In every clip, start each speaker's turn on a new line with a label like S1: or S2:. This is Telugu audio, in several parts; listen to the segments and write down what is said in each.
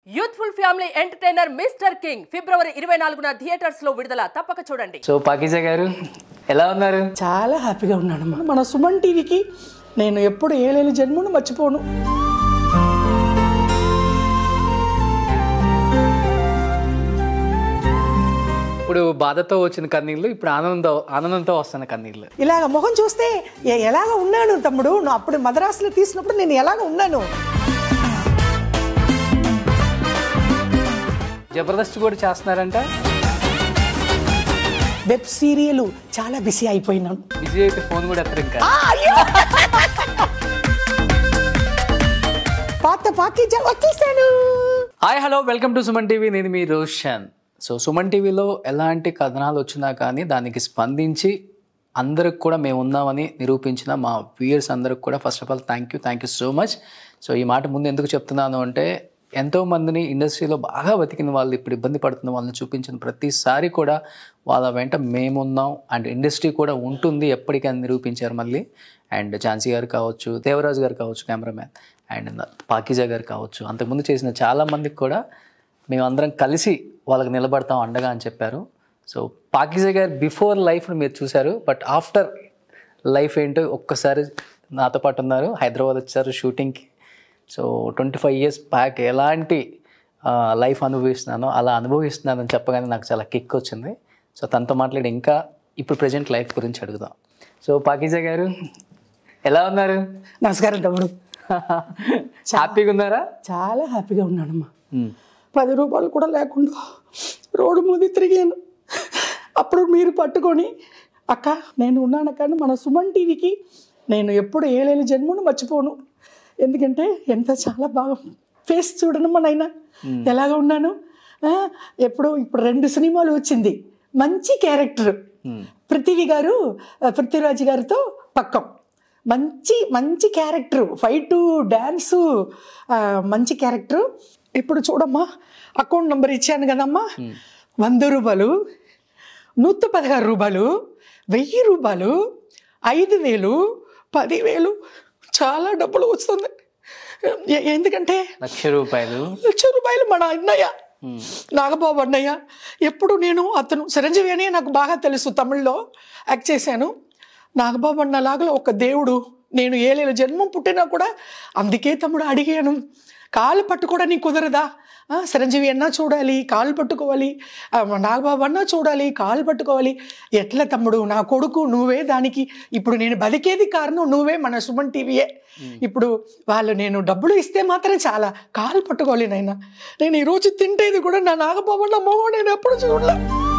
S1: Youthful family entertainer mister king ఫిబ్రవరి ఇరవై నాలుగున థియేటర్స్ లో విడుదల తప్పక చూడండి
S2: సో పాకిజా గారు ఎలా ఉన్నారు
S3: చాలా హ్యాపీగా ఉన్నానమ్మా మన సుమన్ టీవీకి నేను ఎప్పుడు ఏలేని జన్మను మర్చిపోను
S2: ఇప్పుడు బాధతో వచ్చిన కన్నీళ్ళు ఇప్పుడు ఆనందంతో ఆనందంతో వస్తున్న కన్నీళ్ళు
S3: ఇలాగ ముఖం చూస్తే ఎ- ఎలాగ ఉన్నాను తమ్ముడు నువ్వు అప్పుడు మద్రాసులో తీసినప్పుడు నేను ఎలాగ ఉన్నాను
S2: జబర్దస్త్ కూడా చేస్తున్నారంట
S3: వెబ్ సీరియల్ చాలా బిజీ అయిపోయినాను
S2: బిజీ అయితే ఫోన్ కూడా ఎత్తరు ఇంకా
S3: ఆ, అయ్యో! పాత పాకిజా వచ్చేసాను
S2: hi hello welcome to Suman TV నేను మీ రోషన్ సో సుమన్ టీవీలో ఎలాంటి కథనాలు వచ్చినా కానీ దానికి స్పందించి అందరికి కూడా మేము ఉన్నామని నిరూపించిన మా వ్యూయర్స్ అందరికి కూడా first of all thank you thank you so much so ఈ మాట ముందు ఎందుకు చెప్తున్నాను అంటే ఎంతో మందిని ఇండస్ట్రీలో బాగా బతికిన వాళ్ళు ఇప్పుడు ఇబ్బంది పడుతున్న వాళ్ళని చూపించిన ప్రతిసారి కూడా వాళ్ళ వెంట మేమున్నాం అండ్ ఇండస్ట్రీ కూడా ఉంటుంది ఎప్పటికని నిరూపించారు మళ్ళీ అండ్ ఝాన్సీ గారు కావచ్చు దేవరాజు గారు కావచ్చు కెమెరామ్యాన్ అండ్ పాకిజా గారు కావచ్చు అంతకుముందు చేసిన చాలా మందికి కూడా మేమందరం కలిసి వాళ్ళకి నిలబడతాం అండగా అని చెప్పారు సో పాకిజా గారు బిఫోర్ లైఫ్ని మీరు చూశారు బట్ ఆఫ్టర్ లైఫ్ ఏంటో ఒక్కసారి నాతో పాటు ఉన్నారు హైదరాబాద్ వచ్చారు షూటింగ్కి so twenty five years back ఎలాంటి లైఫ్ అనుభవిస్తున్నానో అలా అనుభవిస్తున్నానని చెప్పగానే నాకు చాలా కిక్ వచ్చింది సో తనతో మాట్లాడి ఇంకా ఇప్పుడు ప్రజెంట్ లైఫ్ గురించి అడుగుదాం సో పాకిజా గారు ఎలా ఉన్నారు
S3: నమస్కారం తమ్ముడు
S2: హ్యాపీగా ఉన్నారా
S3: చాలా హ్యాపీగా ఉన్నానమ్మా
S2: మ్మ్.
S3: పది రూపాయలు కూడా లేకుండా రోడ్డు మీద తిరిగాను అప్పుడు మీరు పట్టుకొని అక్క నేను ఉన్నాను కానీ మన సుమన్ టీవీకి నేను ఎప్పుడు ఏలేని జన్మను మర్చిపోను ఎందుకంటే ఎంత చాలా బాగా ఫేస్ చూడను మన అయినా ఎలాగ ఉన్నాను ఆ, ఎప్పుడు ఇప్పుడు రెండు సినిమాలు వచ్చింది మంచి క్యారెక్టర్ పృథ్వీ గారు ఆ, పృథ్వీరాజ్ గారితో పక్కం మంచి మంచి క్యారెక్టర్ ఫైటు డ్యాన్సు ఆ, మంచి క్యారెక్టర్ ఇప్పుడు చూడమ్మా అకౌంట్ నెంబర్ ఇచ్చాను కదమ్మా వంద రూపాయలు నూట పదహారు రూపాయలు వెయ్యి రూపాయలు ఐదు వేలు పదివేలు చాలా డబ్బులు వస్తుంది ఎ- ఎందుకంటే
S2: లక్ష రూపాయలు
S3: లక్ష రూపాయలు మన అన్నయ్య నాగబాబు అన్నయ్య ఎప్పుడు నేను అతను చిరంజీవి అని నాకు బాగా తెలుసు తమిళ్లో యాక్ట్ చేశాను నాగబాబు అన్నలాగా ఒక దేవుడు నేను ఏలేల జన్మం పుట్టినా కూడా అందుకే తమ్ముడు అడిగాను కాలు పట్టుకోవడానికి కుదరదా ఆ, చిరంజీవి అన్నా చూడాలి కాలు పట్టుకోవాలి ఆ, నాగబాబు అన్నా చూడాలి కాలు పట్టుకోవాలి ఎట్లా తమ్ముడు నా కొడుకు నువ్వే దానికి ఇప్పుడు నేను బతికేది కారణం నువ్వే మన సుమన్ టీవీయే ఇప్పుడు వాళ్ళు నేను డబ్బులు ఇస్తే మాత్రం చాలా కాలు పట్టుకోవాలి నాయన నేను ఈరోజు తింటేది కూడా నా నాగబాబు నా మొహం నేను ఎప్పుడు చూడలే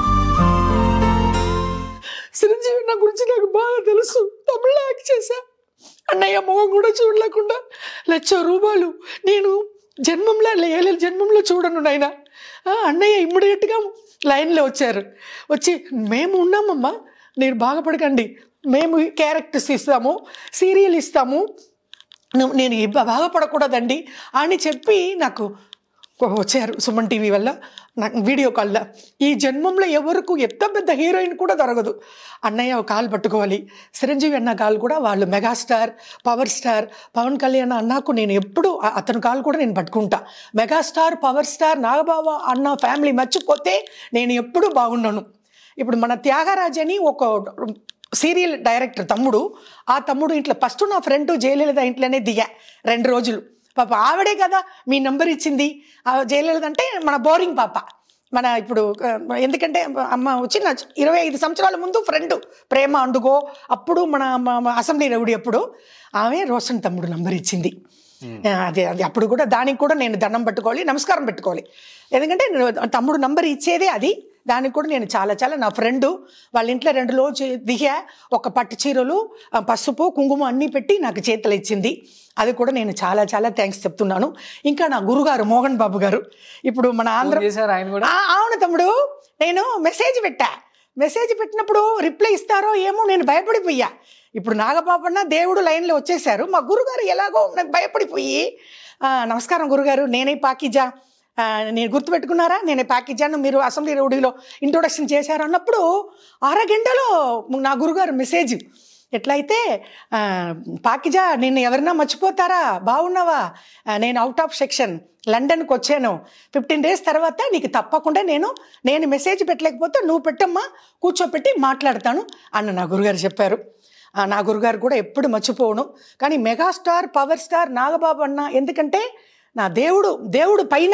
S3: చిరంజీవి నా గురించి నాకు బాగా తెలుసు తమిళ యాక్ట్ చేశా అన్నయ్య మొహం కూడా చూడలేకుండా లక్ష రూపాయలు నేను జన్మంలో ఏళ్ళ జన్మంలో చూడను నాయన ఆ, అన్నయ్య ఇమ్మీడియట్గా లైన్లో వచ్చారు వచ్చి మేము ఉన్నామమ్మా మీరు బాగుపడకండి మేము క్యారెక్టర్స్ ఇస్తాము సీరియల్ ఇస్తాము నువ్వు- నేను ఇబ్బ- బాధపడకూడదండి అని చెప్పి నాకు వచ్చారు సుమన్ టీవీ వల్ల నాకు వీడియో కాల్లో ఈ జన్మంలో ఎవరికి ఎంత పెద్ద హీరోయిన్ కూడా దొరకదు అన్నయ్య ఒక కాలు పట్టుకోవాలి చిరంజీవి అన్న కాలు కూడా వాళ్ళు megastar power star Pawan Kalyan అన్నకు నేను ఎప్పుడు ఆ- అతని కాలు కూడా నేను పట్టుకుంటా మెగాస్టార్ పవర్ స్టార్ నాగబాబా అన్న ఫ్యామిలీ మర్చిపోతే నేను ఎప్పుడూ బాగున్నాను ఇప్పుడు మన త్యాగరాజ్ అని ఒక సీరియల్ డైరెక్టర్ తమ్ముడు ఆ తమ్ముడు ఇంట్లో ఫస్ట్ నా ఫ్రెండ్ జయలలిత ఇంట్లోనే దిగా రెండు రోజులు పాప ఆవిడే కదా మీ నంబర్ ఇచ్చింది ఆ జయలలిత అంటే మన బోరింగ్ పాప మన ఇప్పుడు ఆ, ఎందుకంటే అమ్మ వచ్చి నా ఇరవై ఐదు సంవత్సరాల ముందు ఫ్రెండ్ ప్రేమ అండుగో అప్పుడు మన మన- మన అసెంబ్లీ రౌడీ అప్పుడు ఆమె రోషన్ తమ్ముడు నంబర్ ఇచ్చింది ఆ, అది అది అప్పుడు కూడా దానికి కూడా నేను దండం పెట్టుకోవాలి నమస్కారం పెట్టుకోవాలి ఎందుకంటే నేను తమ్ముడు నంబర్ ఇచ్చేదే అది దానికి కూడా నేను చాలా చాలా నా ఫ్రెండ్ వాళ్ళ ఇంట్లో రెండు రోజు దిగా ఒక పట్టు చీరలు ఆ, పసుపు కుంకుమ అన్నీ పెట్టి నాకు చేతులు ఇచ్చింది అది కూడా నేను చాలా చాలా థ్యాంక్స్ చెప్తున్నాను ఇంకా నా గురుగారు మోహన్ బాబు గారు ఇప్పుడు మన ఆంధ్ర
S2: ఫోన్ చేశారు ఆయన కూడా
S3: ఆ, అవును తమ్ముడు నేను మెసేజ్ పెట్టా మెసేజ్ పెట్టినప్పుడు రిప్లై ఇస్తారో ఏమో నేను భయపడిపోయా ఇప్పుడు నాగపాపన్న దేవుడు లైన్లో వచ్చేసారు మా గురుగారు ఎలాగో నాకు భయపడిపోయి "ఆ, నమస్కారం గురుగారు నేనే పాకిజా ఆ, నేను గుర్తుపెట్టుకున్నారా నేనే పాకిజాను మీరు అసెంబ్లీ రౌడీలో ఇంట్రొడక్షన్ చేశారు అన్నప్పుడు అరగంటలో నా గురుగారు మెసేజ్ ఎట్లయితే ఆ, పాకిజా నిన్ను ఎవరైనా మర్చిపోతారా బాగున్నావా ఆ, నేను అవుట్ ఆఫ్ సెక్షన్ లండన్కి వచ్చాను ఫిఫ్టీన్ డేస్ తర్వాత నీకు తప్పకుండా నేను నేను మెసేజ్ పెట్టలేకపోతే నువ్వు పెట్టమ్మా కూర్చోపెట్టి మాట్లాడతాను అన్న నా గురుగారు చెప్పారు ఆ, నా గురుగారు కూడా ఎప్పుడు మర్చిపోను కానీ మెగాస్టార్ పవర్ స్టార్ నాగబాబు అన్న ఎందుకంటే నా దేవుడు దేవుడు పైన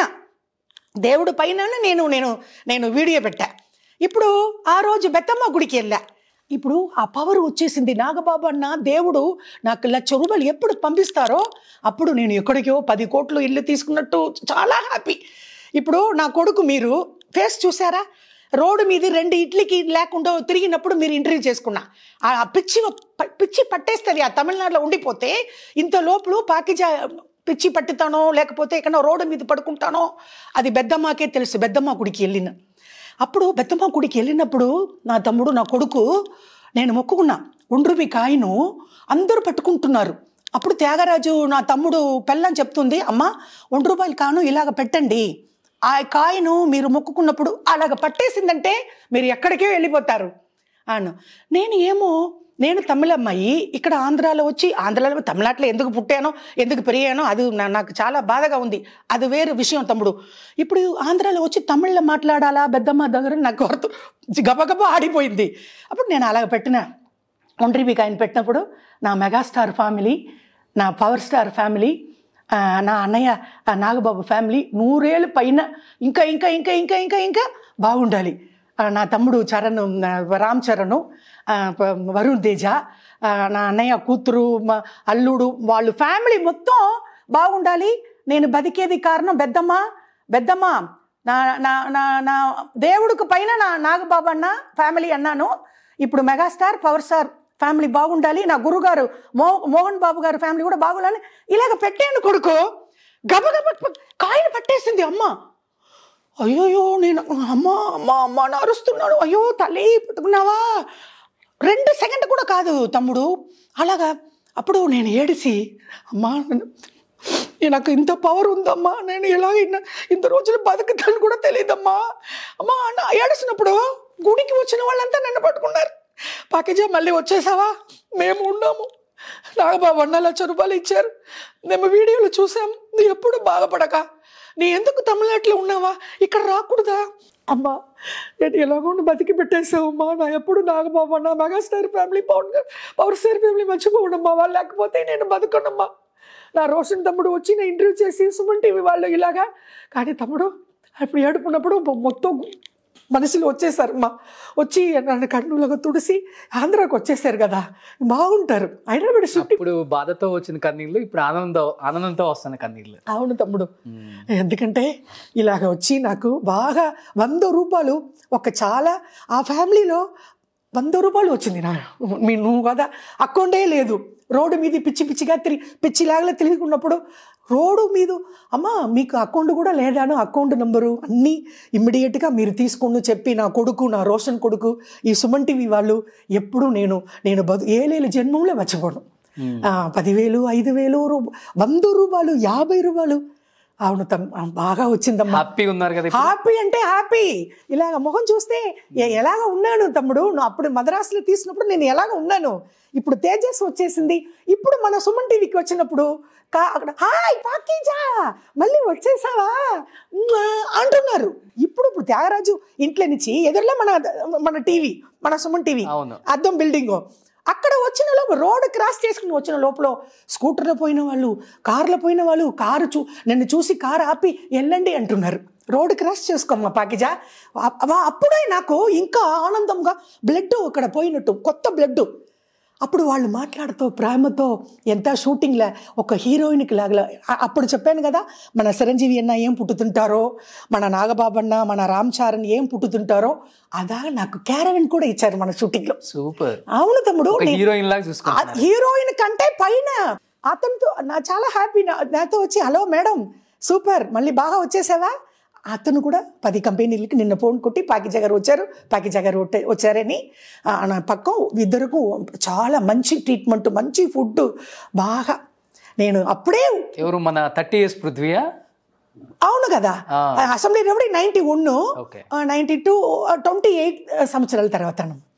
S3: దేవుడు పైన నేను నేను నేను వీడియో పెట్టా ఇప్పుడు ఆ రోజు బెత్తమ్మ గుడికి వెళ్ళా ఇప్పుడు ఆ పవర్ వచ్చేసింది నాగబాబు అన్న దేవుడు నాకు లక్ష రూపాయలు ఎప్పుడు పంపిస్తారో అప్పుడు నేను ఎక్కడికో పది కోట్లు ఇల్లు తీసుకున్నట్టు చాలా హ్యాపీ ఇప్పుడు నా కొడుకు మీరు ఫేస్ చూసారా రోడ్డు మీద రెండు ఇడ్లీకి లేకుండా తిరిగినప్పుడు మీరు ఇంటర్వ్యూ చేసుకున్నా ఆ పిచ్చి ప- పిచ్చి పట్టేస్తుంది ఆ తమిళనాడులో ఉండిపోతే ఇంత లోపల పాకిజా పిచ్చి పట్టుతానో లేకపోతే ఎక్కడో రోడ్డు మీద పడుకుంటానో అది బెద్దమ్మకే తెలుసు బెద్దమ్మ గుడికి వెళ్ళిన అప్పుడు బెద్దమ్మ గుడికి వెళ్ళినప్పుడు నా తమ్ముడు నా కొడుకు నేను మొక్కుకున్నా ఒండ్రుమి కాయను అందరూ పట్టుకుంటున్నారు అప్పుడు త్యాగరాజు నా తమ్ముడు పెళ్ళని చెప్తుంది అమ్మ ఒండ్రు రూపాయలు కాను ఇలాగ పెట్టండి ఆ కాయను మీరు మొక్కుకున్నప్పుడు అలాగ పట్టేసిందంటే మీరు ఎక్కడికే వెళ్ళిపోతారు అను నేను ఏమో నేను తమిళమ్మాయి ఇక్కడ ఆంధ్రాలో వచ్చి ఆంధ్రాలో తమిళనాట్లో ఎందుకు పుట్టానో ఎందుకు పెరిగానో అది నా- నాకు చాలా బాధగా ఉంది అది వేరు విషయం తమ్ముడు ఇప్పుడు ఆంధ్రాలో వచ్చి తమిళ్లో మాట్లాడాలా పెద్దమ్మ దగ్గర నాకు అర్థం గబగబా ఆడిపోయింది అప్పుడు నేను అలాగ పెట్టిన ఒండ్రిబికి ఆయన పెట్టినప్పుడు నా మెగాస్టార్ ఫ్యామిలీ నా పవర్ స్టార్ ఫ్యామిలీ ఆ, నా అన్నయ్య ఆ నాగబాబు ఫ్యామిలీ నూరేళ్ళు పైన ఇంకా ఇంకా ఇంకా ఇంకా ఇంకా ఇంకా బాగుండాలి ఆ, నా తమ్ముడు చరణ్ ఆ, రామ్ చరణ్ ఆ, ప- వరుణ్ తేజ ఆ, నా అన్నయ్య కూతురు మా అల్లుడు వాళ్ళు ఫ్యామిలీ మొత్తం బాగుండాలి నేను బతికేది కారణం పెద్దమ్మ పెద్దమ్మ నా నా నా నా దేవుడికి పైన నా నాగబాబు అన్న ఫ్యామిలీ అన్నాను ఇప్పుడు మెగాస్టార్ పవర్ స్టార్ ఫ్యామిలీ బాగుండాలి నా గురుగారు మో మోహన్ బాబు గారు ఫ్యామిలీ కూడా బాగుండాలి ఇలాగ పెట్టాను కొడుకు గబగబ ప- కాయను పట్టేసింది అమ్మ అయ్యోయ్యో నేను అమ్మ అమ్మ అమ్మ అని అరుస్తున్నాడు అయ్యో తల్లి పట్టుకున్నావా రెండు సెకండ్ కూడా కాదు తమ్ముడు అలాగా అప్పుడు నేను ఏడిసి అమ్మా నన్ను- ఈ నాకు ఇంత పవర్ ఉందమ్మా నేను ఎలాగ ఇన్న ఇంత రోజులు బతుకుతాను కూడా తెలియదమ్మా అమ్మా అన్న ఏడిసినప్పుడు గుడికి వచ్చిన వాళ్ళంతా నన్ను పట్టుకున్నారు పాకేజా మళ్ళీ వచ్చేసావా మేము ఉన్నాము నాగబాబు అన్న లక్ష రూపాయలు ఇచ్చారు మేము వీడియోలు చూసాం నువ్వు ఎప్పుడు బాధపడక నీ ఎందుకు తమిళనాట్లో ఉన్నావా ఇక్కడ రాకూడదా అమ్మా నేను ఎలాగో బతికి పెట్టేసావమ్మా నా ఎప్పుడు నాగబాబు అన్న మెగాస్టార్ ఫ్యామిలీ పవన్ గారు పవర్ స్టార్ ఫ్యామిలీ మర్చిపోవడమ్మా వాళ్ళు లేకపోతే నేను బతుకున్నమ్మా నా రోషన్ తమ్ముడు వచ్చి నేను ఇంటర్వ్యూ చేసి సుమన్ టీవీ వాళ్ళు ఇలాగా కానీ తమ్ముడు అప్పుడు ఏడుపున్నప్పుడు మొత్తం మనసులో వచ్చేసారు అమ్మా వచ్చి నన్ను కన్నులుగా తుడిసి ఆంధ్రాకి వచ్చేసారు కదా బాగుంటారు హైదరాబాద్ చుట్టి
S2: అప్పుడు బాధతో వచ్చిన కన్నీళ్ళు ఇప్పుడు ఆనందంతో ఆనందంతో వస్తున్న కన్నీళ్ళు
S3: అవును తమ్ముడు ఎందుకంటే ఇలాగ వచ్చి నాకు బాగా వంద రూపాయలు ఒక చాలా ఆ ఫ్యామిలీలో వంద రూపాయలు వచ్చింది నా మీ నువ్వు కదా అకౌంటే లేదు రోడ్డు మీద పిచ్చి పిచ్చిగా తిరిగి పిచ్చిలాగా తిరుగుకున్నప్పుడు రోడ్డు మీద అమ్మ మీకు అకౌంట్ కూడా లేదాను అకౌంట్ నెంబరు అన్నీ ఇమ్మీడియట్గా మీరు తీసుకోండి చెప్పి నా కొడుకు నా రోషన్ కొడుకు ఈ సుమన్ టీవీ వాళ్ళు ఎప్పుడు నేను నేను బతు ఏలేలు జన్మంలో మర్చిపోను ఆ, పదివేలు ఐదు వేలు రూ- వంద రూపాయలు యాభై రూపాయలు అవును తమ్ ఆ, బాగా వచ్చిందమ్మా
S2: హ్యాపీగా ఉన్నారు కదా ఇప్పుడు?
S3: హ్యాపీ అంటే హ్యాపీ ఇలాగ మొహం చూస్తే ఎ- ఎలాగ ఉన్నాను తమ్ముడు నువ్వు అప్పుడు మద్రాసులో తీసినప్పుడు నేను ఎలాగ ఉన్నాను ఇప్పుడు తేజస్ వచ్చేసింది ఇప్పుడు మన సుమన్ టీవీకి వచ్చినప్పుడు కా అక్కడ హాయ్ పాకీజా మళ్ళీ వచ్చేసావా ఉమ్మా" అంటున్నారు ఇప్పుడు ఇప్పుడు త్యాగరాజు ఇంట్లో నుంచి ఎదురులో మన మన టీవీ మన సుమన్ టీవీ
S2: అవును
S3: అద్దం బిల్డింగ్ అక్కడ వచ్చిన లోపల రోడ్ క్రాస్ చేసుకుని వచ్చిన లోపల స్కూటర్లో పోయిన వాళ్ళు కార్లో పోయిన వాళ్ళు కారు చూ నన్ను చూసి కారు ఆపి వెళ్ళండి అంటున్నారు రోడ్ క్రాస్ చేసుకోమ్మా పాకిజా అ- అవ- అప్పుడే నాకు ఇంకా ఆనందంగా బ్లడ్ ఇక్కడ పోయినట్టు కొత్త బ్లడ్ అప్పుడు వాళ్ళు మాట్లాడుతూ ప్రేమతో ఎంత షూటింగ్లా ఒక హీరోయిన్కి లాగా అ- అప్పుడు చెప్పాను కదా మన చిరంజీవి అన్న ఏం పుట్టుతుంటారో మన నాగబాబు అన్న మన రామ్ చరణ్ ఏం పుట్టుతుంటారో అదా నాకు క్యారవెన్ కూడా ఇచ్చారు మన షూటింగ్లో
S2: సూపర్
S3: అవును తమ్ముడు
S2: ఒక
S3: నీ-
S2: హీరోయిన్ లాగా
S3: ఆ
S2: చూసుకుంటున్నారు
S3: హీరోయిన్ కంటే పైన అతనితో నా చాలా హ్యాపీ నాతో వచ్చి హలో మేడం సూపర్ మళ్ళీ బాగా వచ్చేసావా అతను కూడా పది కంపెనీలకి నిన్న ఫోన్ కొట్టి పాకిజా గారు వచ్చారు పాకిజా గారు వచ్చే- వచ్చారని ఆ, నా పక్కం ఇద్దరుకు చాలా మంచి ట్రీట్మెంట్ మంచి ఫుడ్ బాగా నేను అప్పుడే
S2: ఎవరు మన థర్టీ ఇయర్స్ పృథ్వీయా
S3: అవును కదా
S2: ఆ.
S3: అసెంబ్లీ రెవడి ninety one
S2: okay
S3: ninety two twenty eight సంవత్సరాల తర్వాత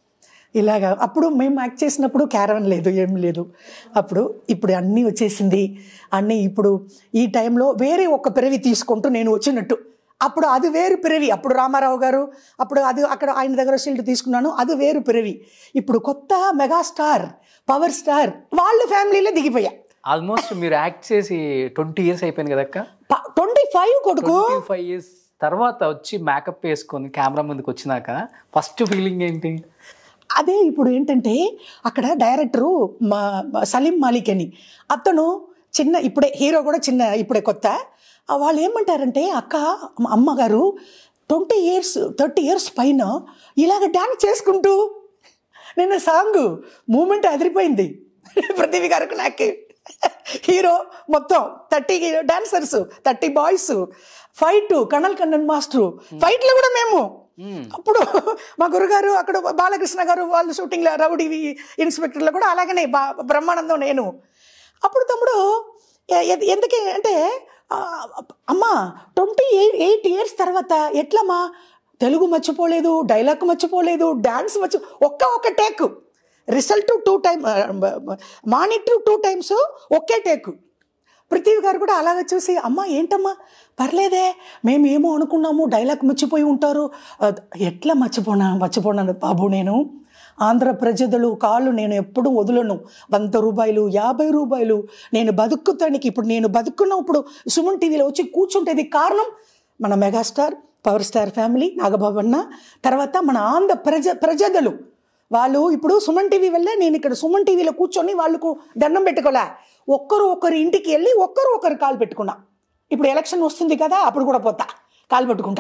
S3: ఇలాగా అప్పుడు మేము యాక్ట్ చేసినప్పుడు క్యారవన్ లేదు ఏం లేదు అప్పుడు ఇప్పుడు అన్నీ వచ్చేసింది అన్నీ ఇప్పుడు ఈ టైంలో వేరే ఒక పిరవి తీసుకుంటూ నేను వచ్చినట్టు అప్పుడు అది వేరు పిరవి అప్పుడు రామారావు గారు అప్పుడు అది అక్కడ ఆయన దగ్గర షీల్డ్ తీసుకున్నాను అది వేరు పిరవి ఇప్పుడు కొత్త మెగాస్టార్ పవర్ స్టార్ వాళ్ళ ఫ్యామిలీలో దిగిపోయా
S2: ఆల్మోస్ట్ మీరు యాక్ట్ చేసి ట్వంటీ ఇయర్స్ అయిపోయింది కదక్క
S3: ట్వంటీ ఫైవ్ కొడుకు
S2: ట్వంటీ ఫైవ్ ఇయర్స్ తర్వాత వచ్చి మేకప్ వేసుకొని కెమెరా ముందుకు వచ్చినాక ఫస్ట్ ఫీలింగ్ ఏంటి
S3: అదే ఇప్పుడు ఏంటంటే అక్కడ డైరెక్టరు మా మా సలీం మాలిక్ అని అతను చిన్న ఇప్పుడే హీరో కూడా చిన్న ఇప్పుడే కొత్త ఆ వాళ్ళు ఏమంటారంటే అక్క మా అమ్మగారు ట్వంటీ ఇయర్స్ థర్టీ ఇయర్స్ పైన ఇలాగ డ్యాన్స్ చేసుకుంటూ నిన్న సాంగ్ మూమెంట్ అదిరిపోయింది పృథ్వీ గారికి నాకు హీరో మొత్తం thirty dancers thirty boys fight Kanal Kannan master ఫైట్లు కూడా మేము అప్పుడు మా గురుగారు అక్కడ బాలకృష్ణ గారు వాళ్ళు షూటింగ్లో రౌడీ ఇన్స్పెక్టర్లు కూడా అలాగనే బా బ్రహ్మానందం నేను అప్పుడు తమ్ముడు ఎ- ఎ- ఎందుకే అంటే ఆ, అమ్మా ట్వంటీ ఎయిట్ ఇయర్స్ తర్వాత ఎట్లమ్మా తెలుగు మర్చిపోలేదు డైలాగ్ మర్చిపోలేదు డాన్స్ మర్చి ఒక్క ఒక్క take result two time monitor two times ఒకే టేక్ పృథ్వీ గారు కూడా అలాగ చూసి అమ్మ ఏంటమ్మా పర్లేదే మేము ఏమో అనుకున్నాము డైలాగ్ మర్చిపోయి ఉంటారు అద్- ఎట్లా మర్చిపోనా మర్చిపోనాను బాబు నేను ఆంధ్ర ప్రజలు కాళ్ళు నేను ఎప్పుడూ వదలను వంద రూపాయలు యాభై రూపాయలు నేను బతుకుతానికి ఇప్పుడు నేను బతుకున్న ఇప్పుడు సుమన్ టీవీలో వచ్చి కూర్చుంటేది కారణం మన megastar power star family Nagababu అన్న తర్వాత మన ఆంధ్ర ప్రజ ప్రజలు వాళ్ళు ఇప్పుడు సుమన్ టీవీ వల్లే నేను ఇక్కడ సుమన్ టీవీలో కూర్చొని వాళ్ళకు దండం పెట్టుకోలే ఒక్కరు ఒకరి ఇంటికి వెళ్ళి ఒక్కరు ఒకరు కాలు పెట్టుకున్నా ఇప్పుడు ఎలక్షన్ వస్తుంది కదా అప్పుడు కూడా పోతా కాలు పట్టుకుంటా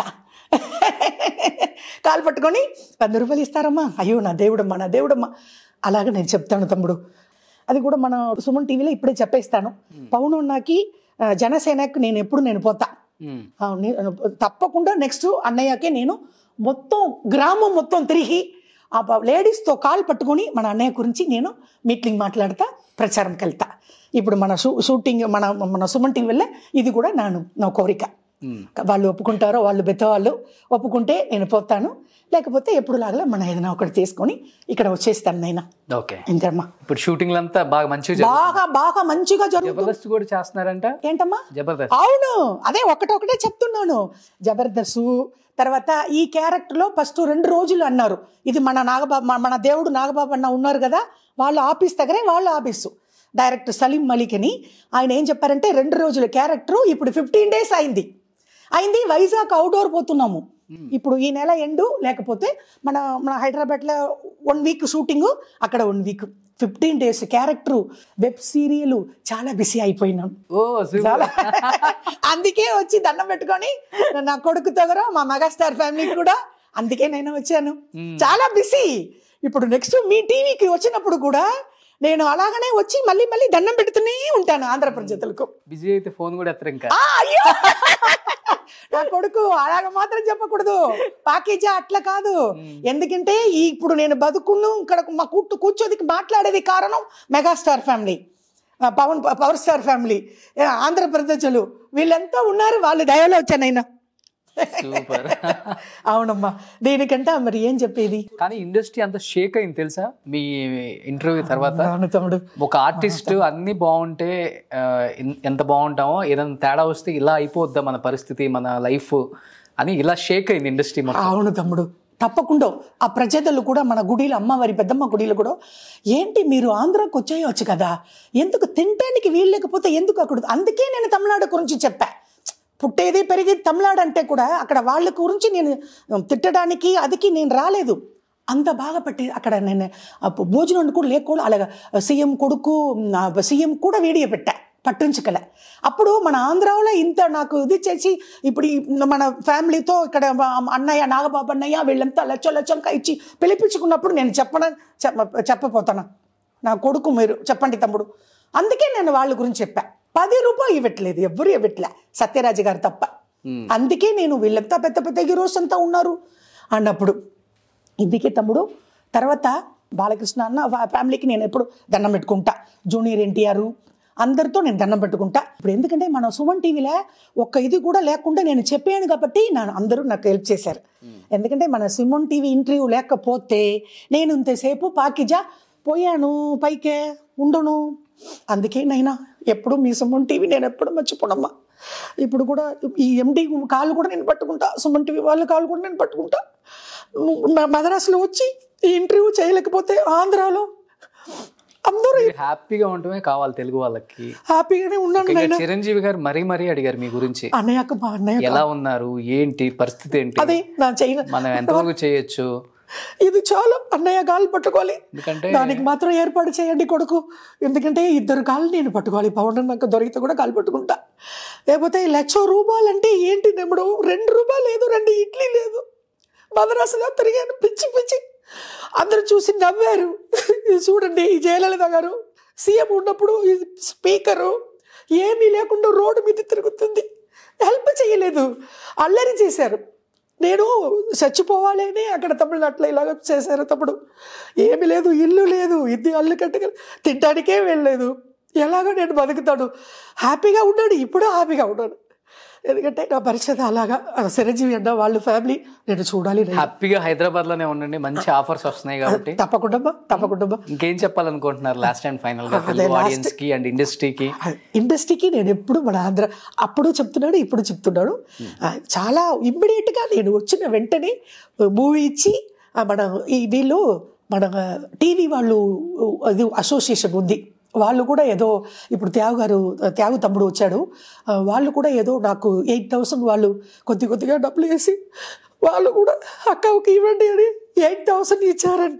S3: కాలు పట్టుకొని వంద రూపాయలు ఇస్తారమ్మా అయ్యో నా దేవుడమ్మా నా దేవుడమ్మా అలాగే నేను చెప్తాను తమ్ముడు అది కూడా మన సుమన్ టీవీలో ఇప్పుడే చెప్పేస్తాను పౌనన్నాకి ఆ, జనసేనకి నేను ఎప్పుడు నేను పోతా
S2: మ్మ్.
S3: ఆ, నేను తప్పకుండా నెక్స్ట్ అన్నయ్యకే నేను మొత్తం గ్రామం మొత్తం తిరిగి ఆ ప- లేడీస్తో కాల్ పట్టుకొని మన అన్నయ్య గురించి నేను మీటింగ్ మాట్లాడతా ప్రచారంకి వెళ్తా ఇప్పుడు మన షూ షూటింగ్ మన మన సుమన్ టీవీ వల్ల ఇది కూడా నాను నా కోరిక
S2: మ్మ్.
S3: వాళ్ళు ఒప్పుకుంటారో వాళ్ళు బెత్తవాళ్ళు ఒప్పుకుంటే నేను పోతాను లేకపోతే ఎప్పుడు లాగలా మన ఏదైనా ఒకటి తీసుకొని ఇక్కడ వచ్చేస్తాను నైనా
S2: ఓకే
S3: ఇంతమ్మా
S2: ఇప్పుడు షూటింగ్ అంతా బాగా మంచిగా జరుగుతుంది.
S3: బాగా బాగా మంచిగా జరుగుతుంది
S2: జబర్దస్త్ కూడా చేస్తున్నారంట
S3: ఏంటమ్మా
S2: జబర్దస్త్
S3: అవును అదే ఒకటొకటే చెప్తున్నాను జబర్దస్త్ తర్వాత ఈ క్యారెక్టర్లో ఫస్ట్ రెండు రోజులు అన్నారు ఇది మన నాగబాబు మన- మన దేవుడు నాగబాబు అన్న ఉన్నారు కదా వాళ్ళ ఆఫీస్ దగ్గరే వాళ్ళ ఆఫీసు డైరెక్టర్ సలీం మలిక్ అని ఆయన ఏం చెప్పారంటే రెండు రోజుల క్యారెక్టర్ ఇప్పుడు ఫిఫ్టీన్ డేస్ అయింది అయింది వైజాగ్ అవుట్డోర్ పోతున్నాము ఇప్పుడు ఈ నెల ఎండు లేకపోతే మన మన హైదరాబాద్లో వన్ వీక్ షూటింగ్ అక్కడ one week fifteen days character web serial చాలా బిజీ అయిపోయినాను
S2: ఓ సూపర్
S3: చాలా అందుకే వచ్చి దండం పెట్టుకొని నా కొడుకు దగ్గర మా మెగాస్టార్ ఫ్యామిలీకి కూడా అందుకే నేను వచ్చాను చాలా బిజీ ఇప్పుడు నెక్స్ట్ మీ టీవీకి వచ్చినప్పుడు కూడా నేను అలాగనే వచ్చి మళ్ళీ మళ్ళీ దండం పెడుతూనే ఉంటాను ఆంధ్ర ప్రజలకు
S2: బిజీ అయితే ఫోన్ కూడా ఎత్తరు ఇంకా
S3: ఆ, అయ్యో నా కొడుకు అలాగ మాత్రం చెప్పకూడదు పాకేజా అట్లా కాదు ఎందుకంటే ఈ ఇప్పుడు నేను బతుకును ఇక్కడ మా కూర్చు కూర్చోదికి మాట్లాడేది కారణం మెగాస్టార్ ఫ్యామిలీ ఆ, పవన్ పవర్ స్టార్ ఫ్యామిలీ ఏ, ఆంధ్ర ప్రజలు వీళ్ళంతా ఉన్నారు వాళ్ళు దయలో వచ్చానైనా
S2: సూపర్
S3: అవునమ్మా దీనికంటే మరి ఏం చెప్పేది
S2: కానీ ఇండస్ట్రీ అంత షేక్ అయింది తెలుసా మీ ఇంటర్వ్యూ తర్వాత
S3: అవును తమ్ముడు
S2: ఒక ఆర్టిస్ట్ అన్ని బాగుంటే ఆ, ఎన్- ఎంత బాగుంటామో ఏదైనా తేడా వస్తే ఇలా అయిపోద్దా మన పరిస్థితి మన లైఫ్ అని ఇలా షేక్ అయింది ఇండస్ట్రీ మొత్తం
S3: అవును తమ్ముడు తప్పకుండా ఆ ప్రజలు కూడా మన గుడిలో అమ్మవారి పెద్దమ్మ గుడిలో కూడా ఏంటి మీరు ఆంధ్రాకి వచ్చేయచ్చు కదా ఎందుకు తినటానికి వీలు లేకపోతే ఎందుకు అక్కడ అందుకే నేను తమిళనాడు గురించి చెప్పా పుట్టేది పెరిగేది తమిళనాడు అంటే కూడా అక్కడ వాళ్ళ గురించి నేను తిట్టడానికి అదికి నేను రాలేదు అంత బాగా పట్టి అక్కడ నేను ఆ భోజనం కూడా లేకుండా అలాగా సీఎం కొడుకు సీఎం కూడా వీడియో పెట్టా పట్టించుకలే అప్పుడు మన ఆంధ్రాలో ఇంత నాకు ఇది చేసి ఇప్పుడు ఈ మన ఫ్యామిలీతో ఇక్కడ మా అన్నయ్య నాగబాబు అన్నయ్య వీళ్ళంతా లచ్చ లచ్చంగా ఇచ్చి పిలిపించుకున్నప్పుడు నేను చెప్పడం చెప్ప చెప్పపోతాను నా కొడుకు మీరు చెప్పండి తమ్ముడు అందుకే నేను వాళ్ళ గురించి చెప్పా పది రూపాయలు ఇవ్వట్లేదు ఎవ్వరు ఇవ్వట్లే సత్యరాజు గారు తప్ప అందుకే నేను వీళ్ళంతా పెద్ద పెద్ద హీరోస్ అంతా ఉన్నారు అన్నప్పుడు ఇందుకే తమ్ముడు తర్వాత బాలకృష్ణ అన్న వా- ఫ్యామిలీకి నేను ఎప్పుడు దండం పెట్టుకుంటా జూనియర్ ఎన్టీఆర్ అందరితో నేను దండం పెట్టుకుంటా ఇప్పుడు ఎందుకంటే మన సుమన్ టీవీలో ఒక్క ఇది కూడా లేకుండా నేను చెప్పాను కాబట్టి నా అందరూ నాకు హెల్ప్ చేశారు ఎందుకంటే మన సిమోన్ టీవీ ఇంటర్వ్యూ లేకపోతే నేను ఇంతసేపు పాకిజా పోయాను పైకే ఉండను అందుకే నైనా ఎప్పుడు మీ సుమన్ టీవీ నేను ఎప్పుడు మర్చిపోనమ్మా ఇప్పుడు కూడా ఈ ఎండి కాళ్ళు కూడా నేను పట్టుకుంటా సుమన్ టీవీ వాళ్ళ కాళ్ళు కూడా నేను పట్టుకుంటా నువ్వు నా మద్రాసులో వచ్చి ఈ ఇంటర్వ్యూ చేయలేకపోతే ఆంధ్రాలో అందరూ
S2: మీరు హ్యాపీగా ఉండటమే కావాలి తెలుగు వాళ్ళకి
S3: హ్యాపీగానే ఉన్నాను
S2: ఇంకా
S3: నాయన
S2: చిరంజీవి గారు మరీ మరీ అడిగారు మీ గురించి
S3: అన్నయ్యకు మా అన్నయ్య
S2: ఎలా ఉన్నారు ఏంటి పరిస్థితి ఏంటి
S3: అదే నా చైనా
S2: మనం ఎంతవరకు చేయొచ్చు
S3: ఇది చాలా అన్నయ్య కాళ్ళు పట్టుకోవాలి
S2: ఎందుకంటే
S3: దానికి మాత్రం ఏర్పాటు చేయండి కొడుకు ఎందుకంటే ఇద్దరు కాళ్ళు నేను పట్టుకోవాలి పవన్ నాకు దొరికితే కూడా కాలు పట్టుకుంటా లేకపోతే లక్ష రూపాయలు అంటే ఏంటి నెమ్మడు రెండు రూపాయలు లేదు రెండు ఇడ్లీ లేదు మద్రాసులో తిరిగాను పిచ్చి పిచ్చి అందరూ చూసి నవ్వారు ఇది చూడండి ఈ జయలలిత గారు సీఎం ఉన్నప్పుడు ఈ స్పీకరు ఏమీ లేకుండా రోడ్డు మీద తిరుగుతుంది హెల్ప్ చేయలేదు అల్లరి చేశారు నేను చచ్చిపోవాలని అక్కడ తమిళనాట్లో ఇలాగ చేశారు తమ్ముడు ఏమి లేదు ఇల్లు లేదు ఇది అల్లు కట్టుక తినడానికే వెళ్ళలేదు ఎలాగో నేను బతుకుతాడు హ్యాపీగా ఉన్నాడు ఇప్పుడు హ్యాపీగా ఉన్నాడు ఎందుకంటే నా పరిస్థితి అలాగా ఆ చిరంజీవి అన్న వాళ్ళ ఫ్యామిలీ నేను చూడాలి నేను.
S2: హ్యాపీగా హైదరాబాద్ లోనే ఉండండి మంచి ఆఫర్స్ వస్తున్నాయి కాబట్టి
S3: తప్పకుండా తప్పకుండా
S2: ఇంకేం చెప్పాలనుకుంటున్నారు లాస్ట్ అండ్ ఫైనల్ గా తెలుగు ఆడియన్స్ కి అండ్ ఇండస్ట్రీకి
S3: ఇండస్ట్రీకి నేను ఎప్పుడు మన ఆంధ్ర అప్పుడు చెప్తున్నాడు ఇప్పుడు చెప్తున్నాడు ఆ, చాలా ఇమ్మీడియట్గా నేను వచ్చిన వెంటనే మూవీ ఇచ్చి ఆ, మన ఈ వీళ్ళు మన టీవీ వాళ్ళు అది అసోసియేషన్ ఉంది వాళ్ళు కూడా ఏదో ఇప్పుడు త్యాగు గారు త్యాగు తమ్ముడు వచ్చాడు ఆ, వాళ్ళు కూడా ఏదో నాకు ఎయిట్ థౌసండ్ వాళ్ళు కొద్ది కొద్దిగా డబ్బులు వేసి వాళ్ళు కూడా అక్కకి ఇవ్వండి అని ఎయిట్ థౌసండ్ ఇచ్చారంట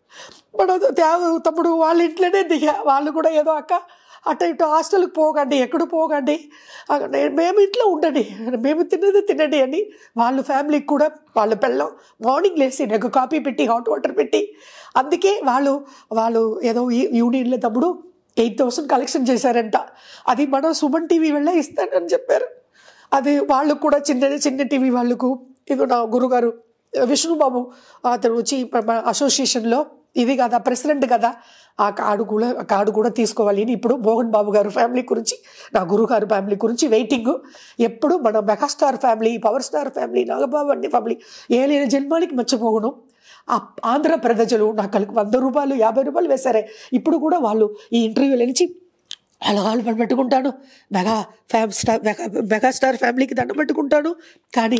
S3: మన త్యాగు తమ్ముడు వాళ్ళ ఇంట్లోనే దిగా వాళ్ళు కూడా ఏదో అక్క అటు ఇటు హాస్టల్కి పోకండి ఎక్కడ పోకండి అక్కడ నేను- మేము ఇంట్లో ఉండండి మేము తిన్నది తినండి అని వాళ్ళ ఫ్యామిలీకి కూడా వాళ్ళ పిల్లం మార్నింగ్ లేసి నాకు కాఫీ పెట్టి హాట్ వాటర్ పెట్టి అందుకే వాళ్ళు వాళ్ళు ఏదో యూ- యూనియన్లో తమ్ముడు ఎయిట్ థౌసండ్ కలెక్షన్ చేశారంట అది మన సుమన్ టీవీ వెళ్ళే ఇస్తానని చెప్పారు అది వాళ్ళు కూడా చిన్న చిన్న టీవీ వాళ్ళకు ఇది నా గురుగారు విష్ణుబాబు అతను వచ్చి మన అసోసియేషన్లో ఇది కదా ప్రెసిడెంట్ కదా ఆ కార్డు కూడా ఆ కార్డు కూడా తీసుకోవాలి అని ఇప్పుడు మోహన్ బాబు గారు ఫ్యామిలీ గురించి నా గురుగారు ఫ్యామిలీ గురించి వెయిటింగ్ ఎప్పుడు మన megastar family power star family Nagababu అన్ని ఫ్యామిలీ ఏ లేని జన్మానికి మర్చిపోగను ఆ ఆంధ్ర ప్రజలు నాకు కలిగి వంద రూపాయలు యాభై రూపాయలు వేశారే ఇప్పుడు కూడా వాళ్ళు ఈ ఇంటర్వ్యూల నుంచి అలా వాళ్ళు పని పెట్టుకుంటాను మెగా ఫ్యామ్ స్టార్ మెగా మెగాస్టార్ ఫ్యామిలీకి దండం పెట్టుకుంటాను కానీ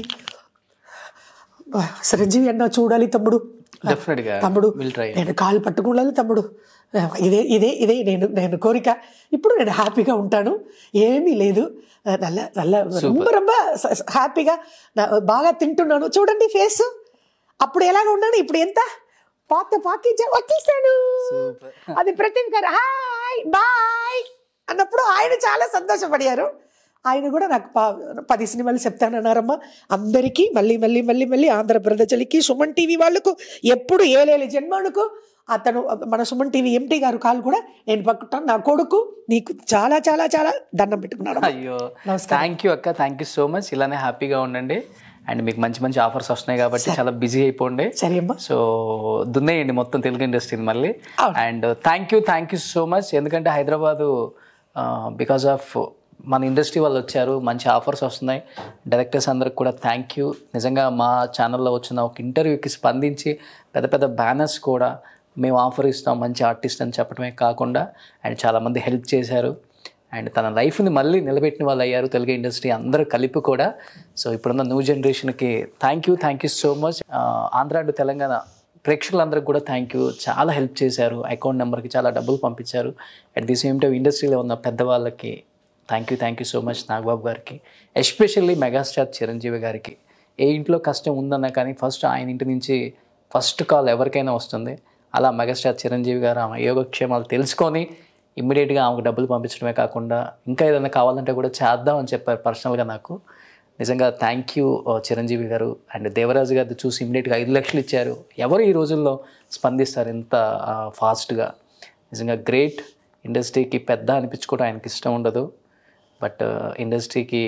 S3: ఆ, చిరంజీవి అన్న చూడాలి తమ్ముడు
S2: డెఫినెట్ గా
S3: తమ్ముడు
S2: విల్ ట్రై
S3: నేను కాలు పట్టుకోవాలి తమ్ముడు ఆ, ఇదే ఇదే ఇదే నేను నేను కోరిక ఇప్పుడు నేను హ్యాపీగా ఉంటాను ఏమీ లేదు ఆ, నల్ల నల్ల రొంబ రొంబ స- స- హ్యాపీగా నా- బాగా తింటున్నాను చూడండి ఫేస్ అప్పుడు ఎలాగ ఉన్నాను ఇప్పుడు ఎంత పాత పాకి వచ్చేసాను అది ప్రతిమ్ గారు హాయ్ బాయ్ అన్నప్పుడు ఆయన చాలా సంతోషపడారు ఆయన కూడా నాకు పా- పది సినిమాలు చెప్తానన్నారమ్మా అందరికీ మళ్ళీ మళ్ళీ మళ్ళీ మళ్ళీ ఆంధ్ర ప్రజలకి సుమన్ టీవీ వాళ్ళకు ఎప్పుడు ఏలేని జన్మానుకు అతను మన సుమన్ టీవీ ఎంటీ గారు కాలు కూడా నేను పట్టుకుంటాను నా కొడుకు నీకు చాలా చాలా చాలా దండం పెట్టుకున్నాడు
S2: అయ్యో
S3: నమస్కారం.
S2: థ్యాంక్ యూ అక్క థ్యాంక్ యూ సో మచ్ ఇలానే హ్యాపీగా ఉండండి అండ్ మీకు మంచి మంచి ఆఫర్స్ వస్తున్నాయి కాబట్టి చాలా బిజీ అయిపోండి
S3: సరే అమ్మా
S2: సో దున్నేయండి మొత్తం తెలుగు ఇండస్ట్రీని మళ్ళీ
S3: అవును.
S2: And thank you thank you so much ఎందుకంటే హైదరాబాదు బికాస్ ఆఫ్ మన ఇండస్ట్రీ వాళ్ళు వచ్చారు మంచి ఆఫర్స్ వస్తున్నాయి డైరెక్టర్స్ అందరికి కూడా థ్యాంక్ యూ నిజంగా మా ఛానల్లో వచ్చిన ఒక ఇంటర్వ్యూకి స్పందించి పెద్ద పెద్ద బ్యానర్స్ కూడా మేము ఆఫర్ ఇస్తాం మంచి ఆర్టిస్ట్ అని చెప్పడమే కాకుండా అండ్ చాలామంది హెల్ప్ చేశారు అండ్ తన లైఫ్ని మళ్ళీ నిలబెట్టిన వాళ్ళు అయ్యారు తెలుగు ఇండస్ట్రీ అందరూ కలిపి కూడా సో ఇప్పుడున్న న్యూ జనరేషన్కి thank you thank you so much Andhra and Telangana ప్రేక్షకులందరికీ కూడా థ్యాంక్ యూ చాలా హెల్ప్ చేశారు అకౌంట్ నెంబర్కి చాలా డబ్బులు పంపించారు అట్ ది సేమ్ టైం ఇండస్ట్రీలో ఉన్న పెద్దవాళ్ళకి thank you thank you so much Nagababu garu especially megastar Chiranjeevi గారికి ఏ ఇంట్లో కష్టం ఉందన్నా కానీ ఫస్ట్ ఆయన ఇంటి నుంచి ఫస్ట్ కాల్ ఎవరికైనా వస్తుంది అలా మెగాస్టార్ చిరంజీవి గారు ఆమె యోగక్షేమాలు తెలుసుకొని ఇమ్మీడియట్గా ఆమెకు డబ్బులు పంపించడమే కాకుండా ఇంకా ఏదైనా కావాలంటే కూడా చేద్దామని చెప్పారు పర్సనల్గా నాకు నిజంగా థ్యాంక్ యూ చిరంజీవి గారు అండ్ దేవరాజు గారిది చూసి ఇమ్మీడియట్గా ఐదు లక్షలు ఇచ్చారు ఎవరు ఈ రోజుల్లో స్పందిస్తారు ఇంత ఫాస్ట్గా నిజంగా గ్రేట్ ఇండస్ట్రీకి పెద్ద అనిపించుకోవడం ఆయనకి ఇష్టం ఉండదు బట్ ఇండస్ట్రీకి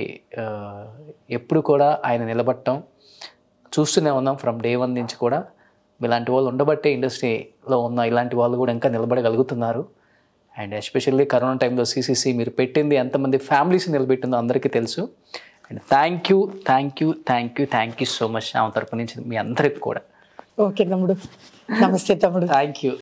S2: ఎప్పుడు కూడా ఆయన నిలబడటం చూస్తూనే ఉన్నాం ఫ్రమ్ డే వన్ నుంచి కూడా ఇలాంటి వాళ్ళు ఉండబట్టే ఇండస్ట్రీలో ఉన్న ఇలాంటి వాళ్ళు కూడా ఇంకా నిలబడగలుగుతున్నారు అండ్ ఎస్పెషల్లీ కరోనా టైంలో సీసీసీ మీరు పెట్టింది ఎంతమంది ఫ్యామిలీస్ నిలబెట్టిందో అందరికీ తెలుసు and thank you thank you thank you thank you so much ఆమె తరపు నుంచి మీ అందరికి కూడా
S3: ఓకే తమ్ముడు నమస్తే తమ్ముడు
S2: థ్యాంక్ యూ